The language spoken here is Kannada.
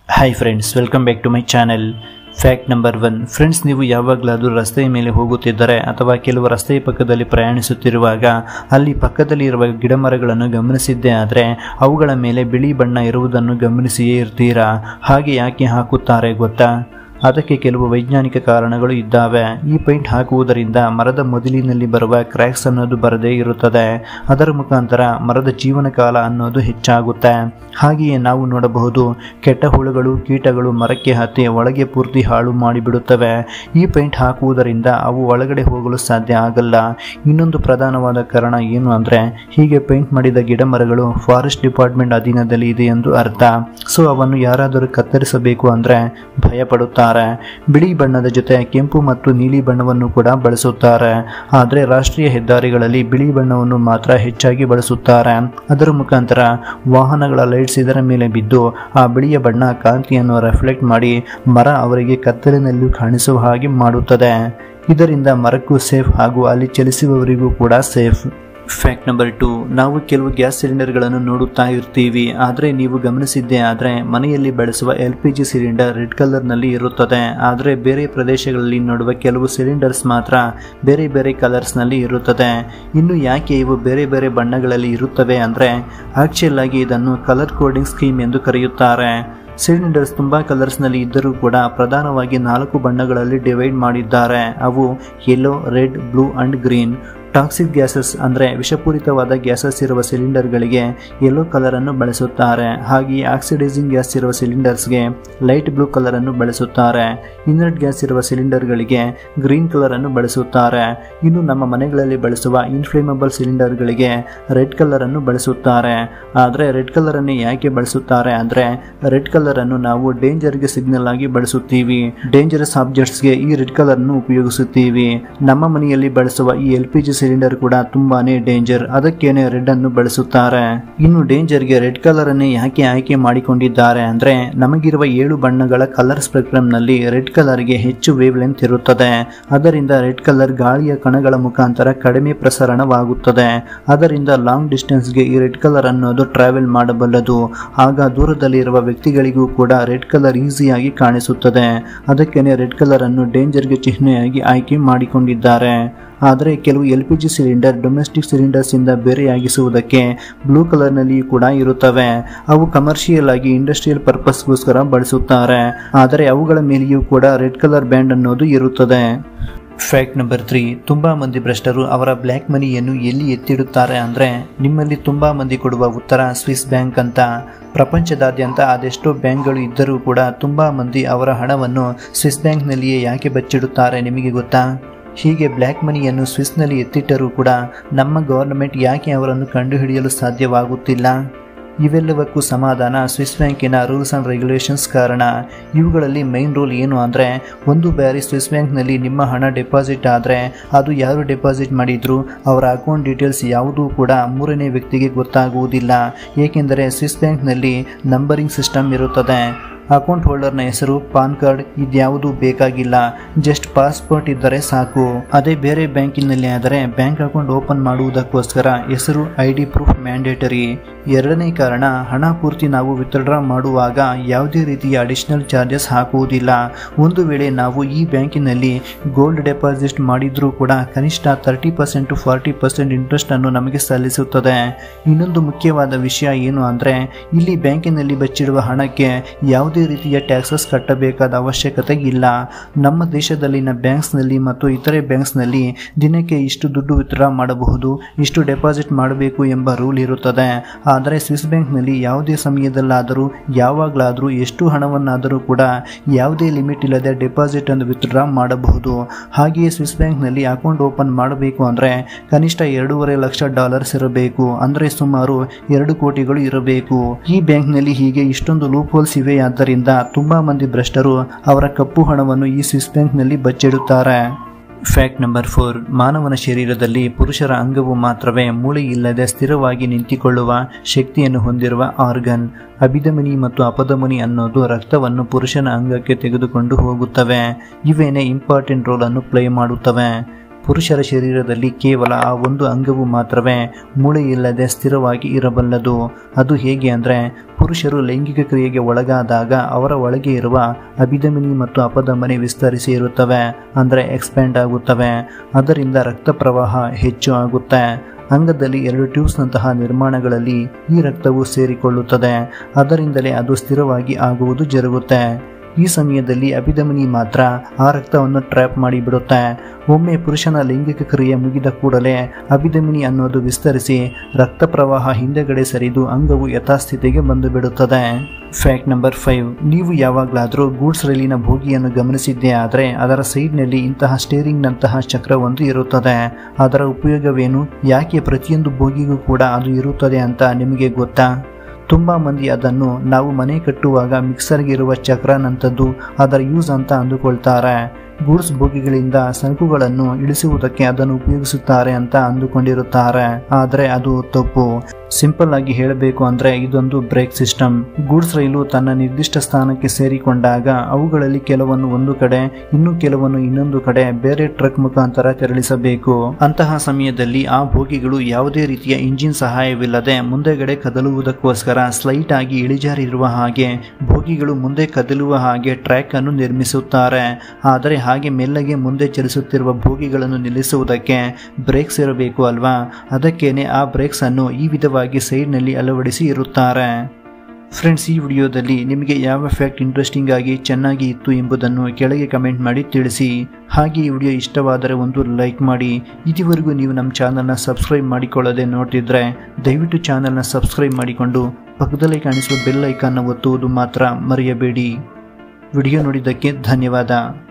hi friends welcome back to my channel fact number one friends ನೀವು ಯಾವಾಗಲಾದರೂ ರಸ್ತೆಯ ಮೇಲೆ ಹೋಗುತ್ತಿದ್ದರೆ ಅಥವಾ ಕೆಲವು ರಸ್ತೆಯ ಪಕ್ಕದಲ್ಲಿ ಪ್ರಯಾಣಿಸುತ್ತಿರುವಾಗ ಅಲ್ಲಿ ಪಕ್ಕದಲ್ಲಿ ಇರುವ ಗಿಡಮರಗಳನ್ನು ಗಮನಿಸಿದ್ದೇ ಆದರೆ ಅವುಗಳ ಮೇಲೆ ಬಿಳಿ ಬಣ್ಣ ಇರುವುದನ್ನು ಗಮನಿಸಿಯೇ ಇರ್ತೀರಾ ಹಾಗೆ ಯಾಕೆ ಹಾಕುತ್ತಾರೆ ಗೊತ್ತಾ ಅದಕ್ಕೆ ಕೆಲವು ವೈಜ್ಞಾನಿಕ ಕಾರಣಗಳು ಇದ್ದಾವೆ ಈ ಪೈಂಟ್ ಹಾಕುವುದರಿಂದ ಮರದ ಮೊದಲಿನಲ್ಲಿ ಬರುವ ಕ್ರ್ಯಾಕ್ಸ್ ಅನ್ನೋದು ಬರದೇ ಇರುತ್ತದೆ ಅದರ ಮುಖಾಂತರ ಮರದ ಜೀವನ ಕಾಲ ಅನ್ನೋದು ಹೆಚ್ಚಾಗುತ್ತೆ ಹಾಗೆಯೇ ನಾವು ನೋಡಬಹುದು ಕೆಟ್ಟ ಹುಳುಗಳು ಕೀಟಗಳು ಮರಕ್ಕೆ ಹತ್ತಿ ಒಳಗೆ ಪೂರ್ತಿ ಹಾಳು ಮಾಡಿಬಿಡುತ್ತವೆ ಈ ಪೈಂಟ್ ಹಾಕುವುದರಿಂದ ಅವು ಒಳಗಡೆ ಹೋಗಲು ಸಾಧ್ಯ ಆಗಲ್ಲ ಇನ್ನೊಂದು ಪ್ರಧಾನವಾದ ಕಾರಣ ಏನು ಅಂದರೆ ಹೀಗೆ ಪೈಂಟ್ ಮಾಡಿದ ಗಿಡ ಮರಗಳು ಫಾರೆಸ್ಟ್ ಡಿಪಾರ್ಟ್ಮೆಂಟ್ ಅಧೀನದಲ್ಲಿ ಇದೆ ಎಂದು ಅರ್ಥ ಸೊ ಅವನ್ನು ಯಾರಾದರೂ ಕತ್ತರಿಸಬೇಕು ಅಂದರೆ ಭಯ ಪಡುತ್ತಾರೆ ಬಿಳಿ ಬಣ್ಣದ ಜೊತೆ ಕೆಂಪು ಮತ್ತು ನೀಲಿ ಬಣ್ಣವನ್ನು ಕೂಡ ಬಳಸುತ್ತಾರೆ ಆದರೆ ರಾಷ್ಟ್ರೀಯ ಹೆದ್ದಾರಿಗಳಲ್ಲಿ ಬಿಳಿ ಬಣ್ಣವನ್ನು ಮಾತ್ರ ಹೆಚ್ಚಾಗಿ ಬಳಸುತ್ತಾರೆ ಅದರ ಮುಖಾಂತರ ವಾಹನಗಳ ಲೈಟ್ಸ್ ಇದರ ಮೇಲೆ ಬಿದ್ದು ಆ ಬಿಳಿಯ ಬಣ್ಣ ಕಾಂತಿಯನ್ನು ರಿಫ್ಲೆಕ್ಟ್ ಮಾಡಿ ಮರ ಅವರಿಗೆ ಕತ್ತಲಿನಲ್ಲೂ ಕಾಣಿಸುವ ಹಾಗೆ ಮಾಡುತ್ತದೆ ಇದರಿಂದ ಮರಕ್ಕೂ ಸೇಫ್ ಹಾಗೂ ಅಲ್ಲಿ ಚಲಿಸುವವರಿಗೂ ಕೂಡ ಸೇಫ್ ಫ್ಯಾಕ್ಟ್ ನಂಬರ್ ಟು ನಾವು ಕೆಲವು ಗ್ಯಾಸ್ ಸಿಲಿಂಡರ್ಗಳನ್ನು ನೋಡುತ್ತಾ ಇರ್ತೀವಿ ಆದರೆ ನೀವು ಗಮನಿಸಿದ್ದೇ ಆದರೆ ಮನೆಯಲ್ಲಿ ಬಳಸುವ L P G cylinder red ಕಲರ್ನಲ್ಲಿ ಇರುತ್ತದೆ ಆದರೆ ಬೇರೆ ಪ್ರದೇಶಗಳಲ್ಲಿ ನೋಡುವ ಕೆಲವು ಸಿಲಿಂಡರ್ಸ್ ಮಾತ್ರ ಬೇರೆ ಬೇರೆ ಕಲರ್ಸ್ನಲ್ಲಿ ಇರುತ್ತದೆ ಇನ್ನು ಯಾಕೆ ಇವು ಬೇರೆ ಬೇರೆ ಬಣ್ಣಗಳಲ್ಲಿ ಇರುತ್ತವೆ ಅಂದರೆ ಆಕ್ಚುಯಲ್ ಆಗಿ ಇದನ್ನು ಕಲರ್ ಕೋಡಿಂಗ್ ಸ್ಕೀಮ್ ಎಂದು ಕರೆಯುತ್ತಾರೆ ಸಿಲಿಂಡರ್ಸ್ ತುಂಬ ಕಲರ್ಸ್ನಲ್ಲಿ ಇದ್ದರೂ ಕೂಡ ಪ್ರಧಾನವಾಗಿ ನಾಲ್ಕು ಬಣ್ಣಗಳಲ್ಲಿ ಡಿವೈಡ್ ಮಾಡಿದ್ದಾರೆ ಅವು yellow red blue and green toxic gases ಅಂದರೆ ವಿಷಪೂರಿತವಾದ ಗ್ಯಾಸಸ್ ಇರುವ ಸಿಲಿಂಡರ್ಗಳಿಗೆ ಯೆಲ್ಲೋ ಕಲರನ್ನು ಬಳಸುತ್ತಾರೆ ಹಾಗೆಯೇ ಆಕ್ಸಿಡೈಸಿಂಗ್ ಗ್ಯಾಸ್ ಇರುವ ಸಿಲಿಂಡರ್ಸ್ಗೆ ಲೈಟ್ ಬ್ಲೂ ಕಲರನ್ನು ಬಳಸುತ್ತಾರೆ ಇನರ್ಟ್ ಗ್ಯಾಸ್ ಇರುವ ಸಿಲಿಂಡರ್ಗಳಿಗೆ ಗ್ರೀನ್ ಕಲರನ್ನು ಬಳಸುತ್ತಾರೆ ಇನ್ನು ನಮ್ಮ ಮನೆಗಳಲ್ಲಿ ಬಳಸುವ ಇನ್ಫ್ಲೇಮಬಲ್ ಸಿಲಿಂಡರ್ಗಳಿಗೆ ರೆಡ್ ಕಲರನ್ನು ಬಳಸುತ್ತಾರೆ ಆದರೆ ರೆಡ್ ಕಲರನ್ನು ಯಾಕೆ ಬಳಸುತ್ತಾರೆ ಅಂದರೆ ರೆಡ್ ಕಲರನ್ನು ನಾವು ಡೇಂಜರ್ಗೆ ಸಿಗ್ನಲ್ ಆಗಿ ಬಳಸುತ್ತೀವಿ ಡೇಂಜರಸ್ ಆಬ್ಜೆಕ್ಟ್ಸ್ಗೆ ಈ ರೆಡ್ ಕಲರನ್ನು ಉಪಯೋಗಿಸುತ್ತೀವಿ ನಮ್ಮ ಮನೆಯಲ್ಲಿ ಬಳಸುವ ಈ ಎಲ್ ಪಿ ಜಿ ಸಿಲಿಂಡರ್ ಕೂಡ ತುಂಬಾನೇ ಡೇಂಜರ್ ಅದಕ್ಕೇನೆ ರೆಡ್ ಅನ್ನು ಬಳಸುತ್ತಾರೆ ಇನ್ನು ಡೇಂಜರ್ಗೆ ರೆಡ್ ಕಲರ್ ಅನ್ನೇ ಯಾಕೆ ಆಯ್ಕೆ ಮಾಡಿಕೊಂಡಿದ್ದಾರೆ ಅಂದ್ರೆ ನಮಗಿರುವ ಏಳು ಬಣ್ಣಗಳ ಕಲರ್ ಸ್ಪೆಕ್ಟ್ರಮ್ ನಲ್ಲಿ ರೆಡ್ ಕಲರ್ಗೆ ಹೆಚ್ಚು ವೇವ್ ಲೆಂತ್ ಇರುತ್ತದೆ ಅದರಿಂದ ರೆಡ್ ಕಲರ್ ಗಾಳಿಯ ಕಣಗಳ ಮುಖಾಂತರ ಕಡಿಮೆ ಪ್ರಸರಣವಾಗುತ್ತದೆ ಅದರಿಂದ ಲಾಂಗ್ ಡಿಸ್ಟೆನ್ಸ್ಗೆ ಈ ರೆಡ್ ಕಲರ್ ಅನ್ನೋದು ಟ್ರಾವೆಲ್ ಮಾಡಬಲ್ಲದು ಆಗ ದೂರದಲ್ಲಿರುವ ವ್ಯಕ್ತಿಗಳಿಗೂ ಕೂಡ ರೆಡ್ ಕಲರ್ ಈಸಿಯಾಗಿ ಕಾಣಿಸುತ್ತದೆ ಅದಕ್ಕೇನೆ ರೆಡ್ ಕಲರ್ ಅನ್ನು ಡೇಂಜರ್ಗೆ ಚಿಹ್ನೆಯಾಗಿ ಆಯ್ಕೆ ಮಾಡಿಕೊಂಡಿದ್ದಾರೆ ಆದರೆ ಕೆಲವು L P G cylinder domestic cylinders ಇಂದ ಬೇರೆಯಾಗಿಸುವುದಕ್ಕೆ ಬ್ಲೂ ಕಲರ್ನಲ್ಲಿಯೂ ಕೂಡ ಇರುತ್ತವೆ ಅವು ಕಮರ್ಷಿಯಲ್ ಆಗಿ ಇಂಡಸ್ಟ್ರಿಯಲ್ ಪರ್ಪಸ್ಗೋಸ್ಕರ ಬಳಸುತ್ತಾರೆ ಆದರೆ ಅವುಗಳ ಮೇಲೆಯೂ ಕೂಡ ರೆಡ್ ಕಲರ್ ಬ್ಯಾಂಡ್ ಅನ್ನೋದು ಇರುತ್ತದೆ ಫ್ಯಾಕ್ಟ್ ನಂಬರ್ ತ್ರೀ ತುಂಬ ಮಂದಿ ಭ್ರಷ್ಟರು ಅವರ ಬ್ಲ್ಯಾಕ್ ಮನಿಯನ್ನು ಎಲ್ಲಿ ಎತ್ತಿಡುತ್ತಾರೆ ಅಂದರೆ ನಿಮ್ಮಲ್ಲಿ ತುಂಬ ಮಂದಿ ಕೊಡುವ ಉತ್ತರ ಸ್ವಿಸ್ ಬ್ಯಾಂಕ್ ಅಂತ ಪ್ರಪಂಚದಾದ್ಯಂತ ಅದೆಷ್ಟೋ ಬ್ಯಾಂಕ್ಗಳು ಇದ್ದರೂ ಕೂಡ ತುಂಬ ಮಂದಿ ಅವರ ಹಣವನ್ನು ಸ್ವಿಸ್ ಬ್ಯಾಂಕ್ನಲ್ಲಿಯೇ ಯಾಕೆ ಬಚ್ಚಿಡುತ್ತಾರೆ ನಿಮಗೆ ಗೊತ್ತಾ ಹೀಗೆ ಬ್ಲ್ಯಾಕ್ ಮನಿಯನ್ನು ಸ್ವಿಸ್ನಲ್ಲಿ ಎತ್ತಿಟ್ಟರೂ ಕೂಡ ನಮ್ಮ ಗವರ್ನಮೆಂಟ್ ಯಾಕೆ ಅವರನ್ನು ಕಂಡುಹಿಡಿಯಲು ಸಾಧ್ಯವಾಗುತ್ತಿಲ್ಲ ಇವೆಲ್ಲವಕ್ಕೂ ಸಮಾಧಾನ ಸ್ವಿಸ್ ಬ್ಯಾಂಕಿನ ರೂಲ್ಸ್ ಆ್ಯಂಡ್ ರೆಗ್ಯುಲೇಷನ್ಸ್ ಕಾರಣ ಇವುಗಳಲ್ಲಿ ಮೈನ್ ರೂಲ್ ಏನು ಅಂದರೆ ಒಂದು ಬಾರಿ ಸ್ವಿಸ್ ಬ್ಯಾಂಕ್ನಲ್ಲಿ ನಿಮ್ಮ ಹಣ ಡೆಪಾಸಿಟ್ ಆದರೆ ಅದು ಯಾರು ಡೆಪಾಸಿಟ್ ಮಾಡಿದ್ರು ಅವರ ಅಕೌಂಟ್ ಡೀಟೇಲ್ಸ್ ಯಾವುದೂ ಕೂಡ ಮೂರನೇ ವ್ಯಕ್ತಿಗೆ ಗೊತ್ತಾಗುವುದಿಲ್ಲ ಏಕೆಂದರೆ ಸ್ವಿಸ್ ಬ್ಯಾಂಕ್ನಲ್ಲಿ ನಂಬರಿಂಗ್ ಸಿಸ್ಟಮ್ ಇರುತ್ತದೆ ಅಕೌಂಟ್ ಹೋಲ್ಡರ್ನ ಹೆಸರು ಪಾನ್ ಕಾರ್ಡ್ ಇದ್ಯಾವುದೂ ಬೇಕಾಗಿಲ್ಲ ಜಸ್ಟ್ ಪಾಸ್ಪೋರ್ಟ್ ಇದ್ದರೆ ಸಾಕು ಅದೇ ಬೇರೆ ಬ್ಯಾಂಕಿನಲ್ಲಿ ಆದರೆ ಬ್ಯಾಂಕ್ ಅಕೌಂಟ್ ಓಪನ್ ಮಾಡುವುದಕ್ಕೋಸ್ಕರ ಹೆಸರು ಐ ಡಿ ಪ್ರೂಫ್ ಮ್ಯಾಂಡೇಟರಿ ಎರಡನೇ ಕಾರಣ ಹಣ ಪೂರ್ತಿ ನಾವು ವಿತ್ಡ್ರಾ ಮಾಡುವಾಗ ಯಾವುದೇ ರೀತಿಯ ಅಡಿಷನಲ್ ಚಾರ್ಜಸ್ ಹಾಕುವುದಿಲ್ಲ ಒಂದು ವೇಳೆ ನಾವು ಈ ಬ್ಯಾಂಕಿನಲ್ಲಿ ಗೋಲ್ಡ್ ಡೆಪಾಸಿಟ್ ಮಾಡಿದ್ರೂ ಕೂಡ ಕನಿಷ್ಠ thirty percent to forty percent interest ಅನ್ನು ನಮಗೆ ಸಲ್ಲಿಸುತ್ತದೆ ಇನ್ನೊಂದು ಮುಖ್ಯವಾದ ವಿಷಯ ಏನು ಅಂದರೆ ಇಲ್ಲಿ ಬ್ಯಾಂಕಿನಲ್ಲಿ ಬಚ್ಚಿಡುವ ಹಣಕ್ಕೆ ಯಾವುದೇ ರೀತಿಯ ಟ್ಯಾಕ್ಸಸ್ ಕಟ್ಟಬೇಕಾದ ಅವಶ್ಯಕತೆ ಇಲ್ಲ ನಮ್ಮ ದೇಶದಲ್ಲಿನ ಬ್ಯಾಂಕ್ಸ್ನಲ್ಲಿ ಮತ್ತು ಇತರೆ ಬ್ಯಾಂಕ್ಸ್ನಲ್ಲಿ ದಿನಕ್ಕೆ ಇಷ್ಟು ದುಡ್ಡು ವಿತ್ಡ್ರಾ ಮಾಡಬಹುದು ಇಷ್ಟು ಡೆಪಾಸಿಟ್ ಮಾಡಬೇಕು ಎಂಬ ರೂಲ್ ಇರುತ್ತದೆ ಆದರೆ ಸ್ವಿಸ್ ಬ್ಯಾಂಕ್ನಲ್ಲಿ ಯಾವುದೇ ಸಮಯದಲ್ಲಾದರೂ ಯಾವಾಗಲಾದರೂ ಎಷ್ಟು ಹಣವನ್ನಾದರೂ ಕೂಡ ಯಾವುದೇ ಲಿಮಿಟ್ ಇಲ್ಲದೆ ಡೆಪಾಸಿಟ್ ಅನ್ನು ವಿತ್ಡ್ರಾ ಮಾಡಬಹುದು ಹಾಗೆಯೇ ಸ್ವಿಸ್ ಬ್ಯಾಂಕ್ನಲ್ಲಿ ಅಕೌಂಟ್ ಓಪನ್ ಮಾಡಬೇಕು ಅಂದರೆ ಕನಿಷ್ಠ ಎರಡೂವರೆ ಲಕ್ಷ ಡಾಲರ್ಸ್ ಇರಬೇಕು ಅಂದರೆ ಸುಮಾರು ಎರಡು ಕೋಟಿಗಳು ಇರಬೇಕು ಈ ಬ್ಯಾಂಕ್ನಲ್ಲಿ ಹೀಗೆ ಇಷ್ಟೊಂದು ಲೂಪ್ ಹೋಲ್ಸ್ ಇವೆ ಆದ್ದರಿಂದ ತುಂಬಾ ಮಂದಿ ಭ್ರಷ್ಟರು ಅವರ ಕಪ್ಪು ಹಣವನ್ನು ಈ ಸ್ವಿಸ್ ಬ್ಯಾಂಕ್ನಲ್ಲಿ ಬಚ್ಚಿಡುತ್ತಾರೆ ಫ್ಯಾಕ್ಟ್ ನಂಬರ್ ಫೋರ್ ಮಾನವನ ಶರೀರದಲ್ಲಿ ಪುರುಷರ ಅಂಗವು ಮಾತ್ರವೇ ಮೂಳೆ ಇಲ್ಲದೆ ಸ್ಥಿರವಾಗಿ ನಿಂತುಕೊಳ್ಳುವ ಶಕ್ತಿಯನ್ನು ಹೊಂದಿರುವ ಆರ್ಗನ್ ಅಭಿಧಮನಿ ಮತ್ತು ಅಪಧಮನಿ ಅನ್ನೋದು ರಕ್ತವನ್ನು ಪುರುಷನ ಅಂಗಕ್ಕೆ ತೆಗೆದುಕೊಂಡು ಹೋಗುತ್ತವೆ ಇವೇನೇ ಇಂಪಾರ್ಟೆಂಟ್ ರೋಲ್ ಅನ್ನು ಪ್ಲೇ ಮಾಡುತ್ತವೆ ಪುರುಷರ ಶರೀರದಲ್ಲಿ ಕೇವಲ ಆ ಒಂದು ಅಂಗವು ಮಾತ್ರವೇ ಮೂಳೆ ಇಲ್ಲದೆ ಸ್ಥಿರವಾಗಿ ಇರಬಲ್ಲದು ಅದು ಹೇಗೆ ಅಂದರೆ ಪುರುಷರು ಲೈಂಗಿಕ ಕ್ರಿಯೆಗೆ ಒಳಗಾದಾಗ ಅವರ ಒಳಗೆ ಇರುವ ಅಭಿಧಮನಿ ಮತ್ತು ಅಪಧಮನಿ ವಿಸ್ತರಿಸಿ ಇರುತ್ತವೆ ಅಂದರೆ ಎಕ್ಸ್ಪ್ಯಾಂಡ್ ಆಗುತ್ತವೆ ಅದರಿಂದ ರಕ್ತ ಪ್ರವಾಹ ಹೆಚ್ಚು ಆಗುತ್ತೆ ಅಂಗದಲ್ಲಿ ಎರಡು ಟ್ಯೂಬ್ಸ್ನಂತಹ ನಿರ್ಮಾಣಗಳಲ್ಲಿ ಈ ರಕ್ತವು ಸೇರಿಕೊಳ್ಳುತ್ತದೆ ಅದರಿಂದಲೇ ಅದು ಸ್ಥಿರವಾಗಿ ಆಗುವುದು ಜರುಗುತ್ತೆ ಈ ಸಮಯದಲ್ಲಿ ಅಭಿಧಮನಿ ಮಾತ್ರ ಆ ರಕ್ತವನ್ನು ಟ್ರ್ಯಾಪ್ ಮಾಡಿಬಿಡುತ್ತೆ ಒಮ್ಮೆ ಪುರುಷನ ಲೈಂಗಿಕ ಕ್ರಿಯೆ ಮುಗಿದ ಕೂಡಲೇ ಅಭಿಧಮನಿ ಅನ್ನೋದು ವಿಸ್ತರಿಸಿ ರಕ್ತ ಪ್ರವಾಹ ಹಿಂದೆಗಡೆ ಸರಿದು ಅಂಗವು ಯಥಾಸ್ಥಿತಿಗೆ ಬಂದು ಬಿಡುತ್ತದೆ ಫ್ಯಾಕ್ಟ್ ನಂಬರ್ ಫೈವ್ ನೀವು ಯಾವಾಗಲಾದರೂ ಗೂಡ್ಸ್ ರೈಲಿನ ಬೋಗಿಯನ್ನು ಗಮನಿಸಿದ್ದೇ ಆದರೆ ಅದರ ಸೈಡ್ನಲ್ಲಿ ಇಂತಹ ಸ್ಟೇರಿಂಗ್ನಂತಹ ಚಕ್ರವೊಂದು ಇರುತ್ತದೆ ಅದರ ಉಪಯೋಗವೇನು ಯಾಕೆ ಪ್ರತಿಯೊಂದು ಬೋಗಿಗೂ ಕೂಡ ಅದು ಇರುತ್ತದೆ ಅಂತ ನಿಮಗೆ ಗೊತ್ತಾ ತುಂಬ ಮಂದಿ ಅದನ್ನು ನಾವು ಮನೆ ಕಟ್ಟುವಾಗ ಮಿಕ್ಸರ್ಗೆ ಇರುವ ಚಕ್ರನಂಥದ್ದು ಅದರ ಯೂಸ್ ಅಂತ ಅಂದುಕೊಳ್ತಾರೆ ಗೂಡ್ಸ್ ಬೋಗಿಗಳಿಂದ ಸರಕುಗಳನ್ನು ಇಳಿಸುವುದಕ್ಕೆ ಅದನ್ನು ಉಪಯೋಗಿಸುತ್ತಾರೆ ಅಂತ ಅಂದುಕೊಂಡಿರುತ್ತಾರೆ ಆದರೆ ಅದು ತಪ್ಪು ಸಿಂಪಲ್ ಆಗಿ ಹೇಳಬೇಕು ಅಂದರೆ ಇದೊಂದು ಬ್ರೇಕ್ ಸಿಸ್ಟಮ್ ಗೂಡ್ಸ್ ರೈಲು ತನ್ನ ನಿರ್ದಿಷ್ಟ ಸ್ಥಾನಕ್ಕೆ ಸೇರಿಕೊಂಡಾಗ ಅವುಗಳಲ್ಲಿ ಕೆಲವನ್ನು ಒಂದು ಕಡೆ ಇನ್ನು ಕೆಲವನ್ನು ಇನ್ನೊಂದು ಕಡೆ ಬೇರೆ ಟ್ರಕ್ ಮುಖಾಂತರ ತೆರಳಿಸಬೇಕು ಅಂತಹ ಸಮಯದಲ್ಲಿ ಆ ಬೋಗಿಗಳು ಯಾವುದೇ ರೀತಿಯ ಇಂಜಿನ್ ಸಹಾಯವಿಲ್ಲದೆ ಮುಂದೆಗಡೆ ಕದಲುವುದಕ್ಕೋಸ್ಕರ ಸ್ಲೈಟ್ ಆಗಿ ಇಳಿಜಾರಿರುವ ಹಾಗೆ ಬೋಗಿಗಳು ಮುಂದೆ ಕದಲುವ ಹಾಗೆ ಟ್ರ್ಯಾಕ್ ಅನ್ನು ನಿರ್ಮಿಸುತ್ತಾರೆ ಆದರೆ ಹಾಗೆ ಮೆಲ್ಲಗೆ ಮುಂದೆ ಚಲಿಸುತ್ತಿರುವ ಬೋಗಿಗಳನ್ನು ನಿಲ್ಲಿಸುವುದಕ್ಕೆ ಬ್ರೇಕ್ಸ್ ಇರಬೇಕು ಅಲ್ವಾ ಅದಕ್ಕೇನೆ ಆ ಬ್ರೇಕ್ಸ್ ಅನ್ನು ಈ ವಿಧವಾಗಿ ಸೈಡ್ನಲ್ಲಿ ಅಳವಡಿಸಿ ಇರುತ್ತಾರೆ ಫ್ರೆಂಡ್ಸ್ ಈ ವಿಡಿಯೋದಲ್ಲಿ ನಿಮಗೆ ಯಾವ ಫ್ಯಾಕ್ಟ್ ಇಂಟ್ರೆಸ್ಟಿಂಗ್ ಆಗಿ ಚೆನ್ನಾಗಿ ಇತ್ತು ಎಂಬುದನ್ನು ಕೆಳಗೆ ಕಮೆಂಟ್ ಮಾಡಿ ತಿಳಿಸಿ ಹಾಗೆ ಈ ವಿಡಿಯೋ ಇಷ್ಟವಾದರೆ ಒಂದು ಲೈಕ್ ಮಾಡಿ ಇದುವರೆಗೂ ನೀವು ನಮ್ಮ ಚಾನಲ್ನ ಸಬ್ಸ್ಕ್ರೈಬ್ ಮಾಡಿಕೊಳ್ಳದೆ ನೋಡ್ತಿದ್ರೆ ದಯವಿಟ್ಟು ಚಾನಲ್ನ ಸಬ್ಸ್ಕ್ರೈಬ್ ಮಾಡಿಕೊಂಡು ಪಕ್ಕದಲ್ಲಿ ಕಾಣಿಸುವ ಬೆಲ್ ಐಕಾನ್ನ ಒತ್ತುವುದು ಮಾತ್ರ ಮರೆಯಬೇಡಿ ವಿಡಿಯೋ ನೋಡಿದ್ದಕ್ಕೆ ಧನ್ಯವಾದ